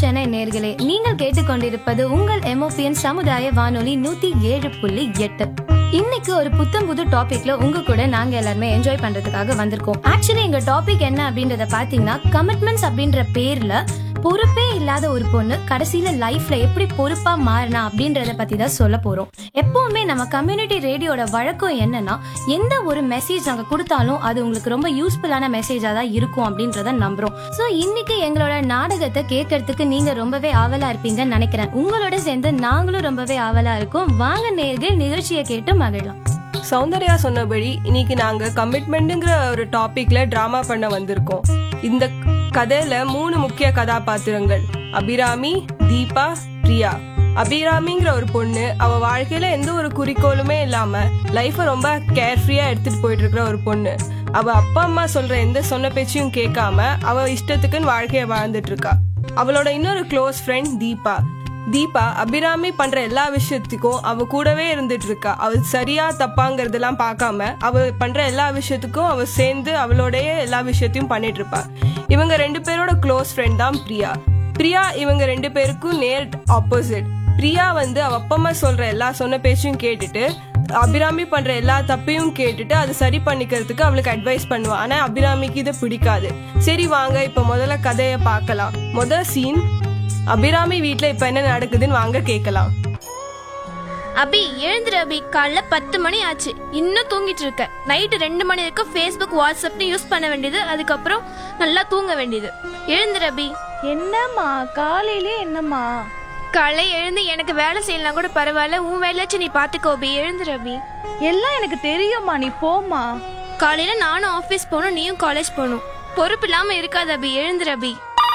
சென்னை நேர்களே நீங்கள் கேட்டுக்கொண்டிருப்பது உங்கள் எம்ஓபிஎன் சமுதாய வானொலி நூத்தி ஏழு புள்ளி எட்டு இன்னைக்கு ஒரு புத்தம் புது டாபிக்ல உங்க கூட நாங்க எல்லாருமே என்ஜாய் பண்றதுக்காக வந்திருக்கோம் ஆக்சுவலி எங்க டாபிக் என்ன அப்படின்றத பாத்தீங்கன்னா கமிட்மெண்ட்ஸ் அப்படின்ற பேர்ல பொறுப்பே இல்லாத ஒரு பொண்ணு கடைசியில லைஃப்ல எப்படி பொறுப்பா மாறினா அப்படின்றத பத்தி தான் சொல்ல போறோம் எப்பவுமே நம்ம கம்யூனிட்டி ரேடியோட வழக்கம் என்னன்னா எந்த ஒரு மெசேஜ் நாங்க கொடுத்தாலும் அது உங்களுக்கு ரொம்ப யூஸ்ஃபுல்லான மெசேஜா தான் இருக்கும் அப்படின்றத நம்புறோம் சோ இன்னைக்கு எங்களோட நாடகத்தை கேட்கறதுக்கு நீங்க ரொம்பவே ஆவலா இருப்பீங்கன்னு நினைக்கிறேன் உங்களோட சேர்ந்து நாங்களும் ரொம்பவே ஆவலா இருக்கோம் வாங்க நேர்கள் நிகழ்ச்சியை கேட்டு மகிழலாம் சௌந்தர்யா சொன்னபடி இன்னைக்கு நாங்க கமிட்மெண்ட்ங்கிற ஒரு டாபிக்ல டிராமா பண்ண வந்திருக்கோம் இந்த கதையில மூணு முக்கிய கதாபாத்திரங்கள் அபிராமி தீபா பிரியா அபிராமிங்கிற ஒரு பொண்ணு அவ வாழ்க்கையில எந்த ஒரு குறிக்கோளுமே இல்லாம லைஃப ரொம்ப கேர்ஃப்ரீயா எடுத்துட்டு போயிட்டு இருக்கிற ஒரு பொண்ணு அவ அப்பா அம்மா சொல்ற எந்த சொன்ன பேச்சையும் கேட்காம அவ இஷ்டத்துக்குன்னு வாழ்க்கைய வாழ்ந்துட்டு இருக்கா அவளோட இன்னொரு க்ளோஸ் ஃப்ரெண்ட் தீபா தீபா அபிராமி பண்ற எல்லா விஷயத்துக்கும் அவ கூடவே இருந்துட்டு இருக்கா அவ சரியா தப்பாங்கிறதெல்லாம் பார்க்காம அவ பண்ற எல்லா விஷயத்துக்கும் அவ சேர்ந்து அவளோடய எல்லா விஷயத்தையும் பண்ணிட்டு இருப்பா இவங்க ரெண்டு பேரோட க்ளோஸ் ஃப்ரெண்ட் தான் பிரியா பிரியா இவங்க ரெண்டு பேருக்கும் நேர் ஆப்போசிட் பிரியா வந்து அவ அப்பா அம்மா சொல்ற எல்லா சொன்ன பேச்சையும் கேட்டுட்டு அபிராமி பண்ற எல்லா தப்பையும் கேட்டுட்டு அதை சரி பண்ணிக்கிறதுக்கு அவளுக்கு அட்வைஸ் பண்ணுவா ஆனா அபிராமிக்கு இது பிடிக்காது சரி வாங்க இப்ப முதல்ல கதையை பார்க்கலாம் முதல் சீன் அபிராமி வீட்ல இப்ப என்ன நடக்குதுன்னு வாங்க கேட்கலாம் அபி எழுந்துரு அபி காலைல பத்து மணி ஆச்சு இன்னும் தூங்கிட்டு இருக்க நைட்டு ரெண்டு மணி வரைக்கும் ஃபேஸ்புக் வாட்ஸ்அப்னு யூஸ் பண்ண வேண்டியது அதுக்கப்புறம் நல்லா தூங்க வேண்டியது எழுந்துரு அபி என்னம்மா காலையிலே என்னம்மா காலை எழுந்து எனக்கு வேலை செய்யலாம் கூட பரவாயில்ல உன் வேலையாச்சும் நீ பாத்துக்கோ அபி எழுந்துரு அபி எல்லாம் எனக்கு தெரியும்மா நீ போம்மா காலையில நானும் ஆபீஸ் போகணும் நீயும் காலேஜ் போகணும் பொறுப்பு இல்லாம இருக்காது அபி எழுந்துரு அபி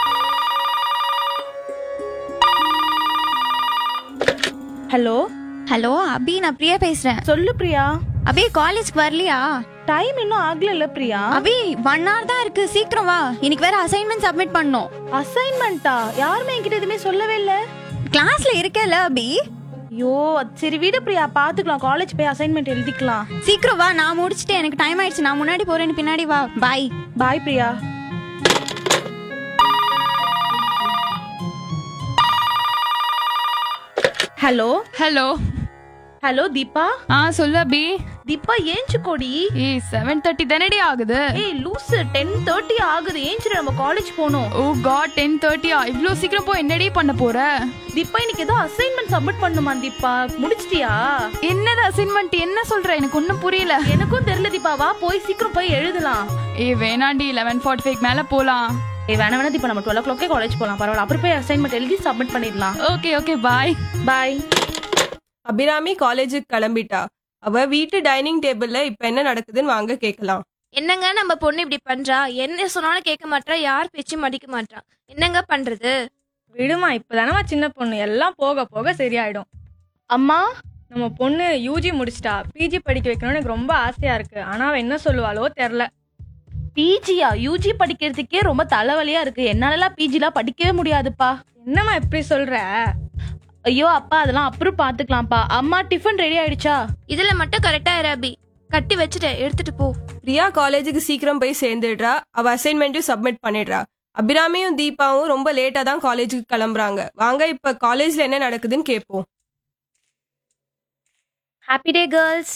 ஹலோ ஹலோ அபி நான் பிரியா பேசுறேன் சொல்லு பிரியா அபி காலேஜ்க்கு வரலையா டைம் இன்னும் ஆகல பிரியா அபி ஒன் hour தான் இருக்கு சீக்கிரம் வா இன்னைக்கு வேற அசைன்மெண்ட் சப்மிட் பண்ணோம் அசைன்மெண்டா யாருமே என்கிட்ட எதுவுமே சொல்லவே இல்ல கிளாஸ்ல இருக்கல அபி ஐயோ சரி விடு பிரியா பாத்துக்கலாம் காலேஜ் போய் அசைன்மெண்ட் எழுதிக்கலாம் சீக்கிரம் வா நான் முடிச்சிட்டு எனக்கு டைம் ஆயிடுச்சு நான் முன்னாடி போறேன் நீ பின்னாடி வா bye bye Priya hello hello hello Deepa ஆ சொல்லு அபி தீபா ஏஞ்சுக்கோடி ஏய் செவன் தேர்ட்டி தானடி ஆகுது ஏய் லூசு டென் தேர்ட்டி ஆகுது ஏஞ்சிரு நம்ம காலேஜ் போகணும் ஓ காட் டென் தேர்ட்டியா இவ்வளோ சீக்கிரம் போய் என்னடி பண்ண போற தீபா இன்னைக்கு ஏதோ அசைன்மெண்ட் சப்மிட் பண்ணுமா தீபா முடிச்சிட்டியா என்னது அசைன்மெண்ட் என்ன சொல்ற எனக்கு ஒன்றும் புரியல எனக்கும் தெரியல தீபா வா போய் சீக்கிரம் போய் எழுதலாம் ஏய் வேணாண்டி லெவன் ஃபார்ட்டி ஃபைவ் மேலே போகலாம் ஏய் வேணா வேணா தீபா நம்ம டுவெல் ஓ கிளாக்கே காலேஜ் போகலாம் பரவாயில்ல அப்புறம் போய் அசைன்மெண்ட் எழுதி சப்மிட் பண்ணிடலாம் okay okay bye bye Abirami காலேஜுக்கு கிளம்பிட்டா அவ வீட்டு டைனிங் டேபிள்ல இப்ப என்ன நடக்குதுன்னு வாங்க கேட்கலாம் என்னங்க நம்ம பொண்ணு இப்படி பண்றா என்ன சொன்னாலும் கேட்க மாட்டா யார் பேச்சும் மதிக்க மாட்டா என்னங்க பண்றது விடுமா இப்பதானமா சின்ன பொண்ணு எல்லாம் போக போக சரியாயிடும் அம்மா நம்ம பொண்ணு யூஜி முடிச்சிட்டா பிஜி படிக்க வைக்கணும்னு எனக்கு ரொம்ப ஆசையா இருக்கு ஆனா அவ என்ன சொல்லுவாளோ தெரில பிஜியா யூஜி படிக்கிறதுக்கே ரொம்ப தலைவலியா இருக்கு என்னாலலாம் பிஜிலாம் படிக்கவே முடியாதுப்பா என்னம்மா இப்படி சொல்ற ஐயோ அப்பா அதெல்லாம் அப்புறம் பாத்துக்கலாம்ப்பா அம்மா டிஃபன் ரெடி ஆயிடுச்சா இதுல மட்டும் கரெக்டா இரு அபி கட்டி வச்சுட்டேன் எடுத்துட்டு போ பிரியா காலேஜுக்கு சீக்கிரம் போய் சேர்ந்துடுறா அவ அசைன்மெண்ட்டையும் சப்மிட் பண்ணிடுறா அபிராமியும் தீபாவும் ரொம்ப லேட்டா தான் காலேஜுக்கு கிளம்புறாங்க வாங்க இப்ப காலேஜ்ல என்ன நடக்குதுன்னு கேட்போம் happy day girls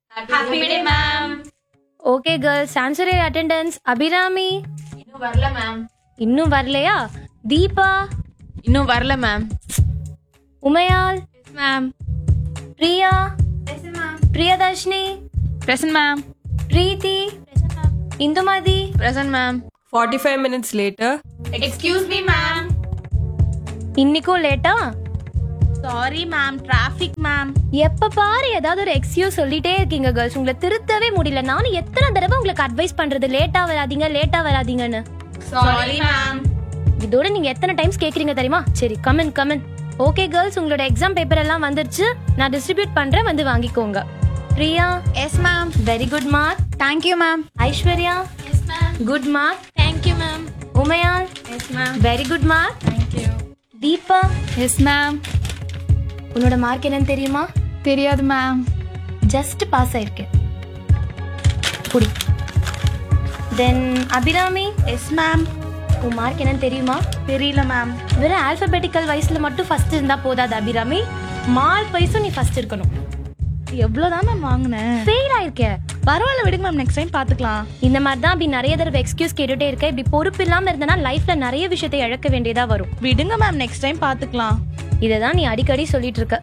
okay girls answer attendance Abirami இன்னும் வரல மேம் இன்னும் வரலையா தீபா இன்னும் வரல ma'am Umayal ma'am Priya Priyadharshini present ma'am Preethi Indumathi present ma'am forty five minutes later excuse me ma'am இன்னைக்கும் லேட்டா சாரி மேம் டிராஃபிக் மேம் எப்ப பாரு ஏதாவது ஒரு எக்ஸ்கியூஸ் சொல்லிட்டே இருக்கீங்க கேர்ள்ஸ் உங்களை திருத்தவே முடியல நானும் எத்தனை தடவை உங்களுக்கு அட்வைஸ் பண்றது லேட்டா வராதீங்க லேட்டா வராதீங்கன்னு சாரி மேம் இதோட நீங்க எத்தனை டைம்ஸ் கேக்குறீங்க தெரியுமா சரி கமன் கமன் ஓகே கேர்ள்ஸ் உங்களோட எக்ஸாம் பேப்பர் எல்லாம் வந்துருச்சு நான் டிஸ்ட்ரிபியூட் பண்றேன் வந்து வாங்கிக்கோங்க Priya yes ma'am very good mark thank you ma'am Aishwarya yes ma'am good mark thank you ma'am Umayal yes ma'am very good mark Deepa yes ma'am உன்னோட மார்க் என்னன்னு தெரியுமா தெரியாது மேம் ஜஸ்ட் பாஸ் ஆயிருக்கேன் புடி தென் அபிராமி எஸ் மேம் உன் மார்க் என்னன்னு தெரியுமா தெரியல மேம் வெறும் ஆல்பபெட்டிக்கல் வைஸ்ல மட்டும் ஃபர்ஸ்ட் இருந்தா போதாது அபிராமி மார்க் வைஸும் நீ ஃபர்ஸ்ட் இருக்கணும் எவ்வளவுதான் மேம் வாங்கினேன் ஃபெயில் ஆயிருக்க பரவாயில்ல விடுங்க மேம் நெக்ஸ்ட் டைம் பாத்துக்கலாம் இந்த மாதிரி தான் அப்படி நிறைய தடவை எக்ஸ்கியூஸ் கேட்டுட்டே இருக்க இப்படி பொறுப்பு இல்லாம இருந்தனா லைஃப்ல நிறைய விஷயத்தை இழக்க வேண்டியதா வரும் விடுங்க மேம் நெக்ஸ்ட் டைம் பாத்துக்கலாம் இதை தான் நீ அடிக்கடி சொல்லிட்டு இருக்க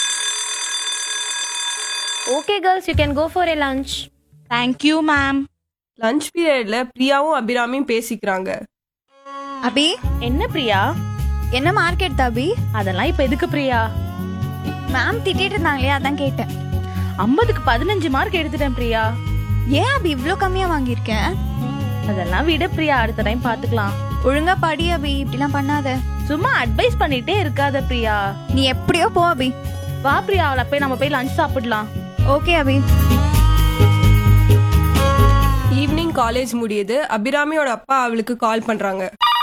okay girls you can go for a lunch thank you ma'am lunch பீரியட்ல பிரியாவும் அபிராமியும் பேசிக்கிறாங்க அபி என்ன பிரியா என்ன மார்க் எடுத்த அபி அதெல்லாம் இப்ப எதுக்கு பிரியா மேம் திட்டிட்டு இருந்தாங்களே அதான் கேட்டேன் ஐம்பதுக்கு பதினஞ்சு மார்க் எடுத்துட்டேன் பிரியா ஏன் அபி இவ்ளோ கம்மியா வாங்கியிருக்கேன் அதெல்லாம் விட பிரியா அடுத்த டைம் பாத்துக்கலாம் ஒழுங்கா படி அபி இப்படிலாம் பண்ணாத சும்மா அட்வைஸ் பண்ணிட்டே இருக்காத பிரியா நீ எப்படியோ போ அபி வா பிரியா அவளை போய் நம்ம போய் லஞ்ச் சாப்பிடலாம் ஓகே அபி ஈவினிங் காலேஜ் முடியுது அபிராமியோட அப்பா அவளுக்கு கால் பண்றாங்க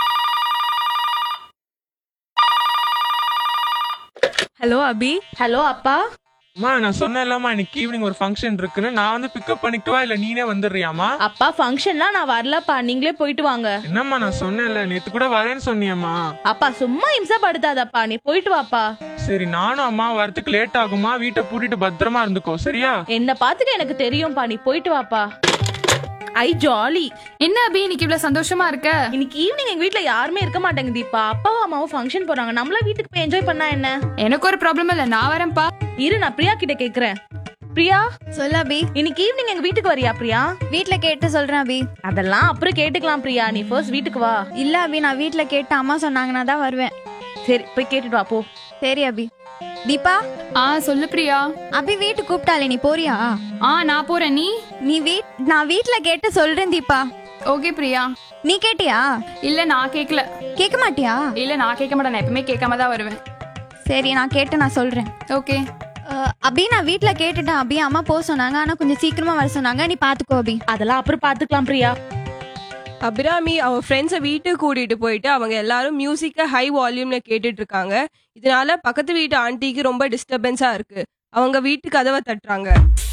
ஹலோ அபி ஹலோ அப்பா அம்மா நான் சொன்னேன்லம்மா இன்னைக்கு ஈவினிங் ஒரு ஃபங்க்ஷன் இருக்குன்னு நான் வந்து பிக்கப் பண்ணிக்கவா இல்ல நீனே வந்துடுறியாமா அப்பா ஃபங்க்ஷன்லாம் நான் வரலப்பா நீங்களே போயிட்டு வாங்க என்னம்மா நான் சொன்னேன்ல நேத்து கூட வரேன்னு சொன்னியம்மா அப்பா சும்மா இம்சப்படுத்தாதப்பா நீ போயிட்டு வாப்பா சரி நானும் அம்மா வரதுக்கு லேட் ஆகுமா வீட்டை பூட்டிட்டு பத்திரமா இருந்துக்கோ சரியா என்ன பாத்துக்க எனக்கு தெரியும்பா நீ போயிட்டு வாப்பா ஐ ஜாலி என்ன அபி இன்னைக்கு இவ்வளவு சந்தோஷமா இருக்க இன்னைக்கு ஈவினிங் எங்க வீட்ல யாருமே இருக்க மாட்டாங்க தீபா அப்பாவும் அம்மாவும் ஃபங்க்ஷன் போறாங்க நம்மள வீட்டுக்கு போய் என்ஜாய் பண்ணா என்ன எனக்கு ஒரு ப்ராப்ளம் இல்ல நான் வரேன்ப்பா இரு நான் பிரியா கிட்ட கேக்குறேன் பிரியா சொல்லு அபி இன்னைக்கு ஈவினிங் எங்க வீட்டுக்கு வரியா பிரியா வீட்ல கேட்டு சொல்றேன் அபி அதெல்லாம் அப்புறம் கேட்டுக்கலாம் பிரியா நீ ஃபர்ஸ்ட் வீட்டுக்கு வா இல்ல அபி நான் வீட்ல கேட்டு அம்மா சொன்னாங்கன்னா தான் வருவேன் சரி போய் கேட்டுட்டு வா போ சரி அபி தீபா ஆ சொல்லு பிரியா அபி வீட்டுக்கு கூப்பிட்டாலே நீ போறியா ஆ நான் போறேன் நீ நீ வீட் நான் வீட்ல கேட்டு சொல்றேன் தீபா ஓகே பிரியா நீ கேட்டியா இல்ல நான் கேட்கல கேட்க மாட்டியா இல்ல நான் கேட்க மாட்டேன் நான் எப்பவுமே கேட்காம தான் வருவேன் சரி நான் கேட்டு நான் சொல்றேன் ஓகே அஹ், அபி நான் வீட்ல கேட்டுட்டேன் அபி அம்மா போக சொன்னாங்க ஆனா கொஞ்சம் சீக்கிரமா வர சொன்னாங்க நீ பாத்துக்கோ அபி அதெல்லாம் அப்புறம் பாத்துக்கலாம் பிரியா அபிராமி அவ ஃப்ரெண்ட்ஸை வீட்டுக்கு கூட்டிட்டு போயிட்டு அவங்க எல்லாரும் மியூசிக்கை ஹை வால்யூம்ல கேட்டுட்டு இருக்காங்க இதனால பக்கத்து வீட்டு ஆண்டிக்கு ரொம்ப டிஸ்டர்பன்ஸா இருக்கு அவங்க வீட்டு கதவை தட்டுறாங்க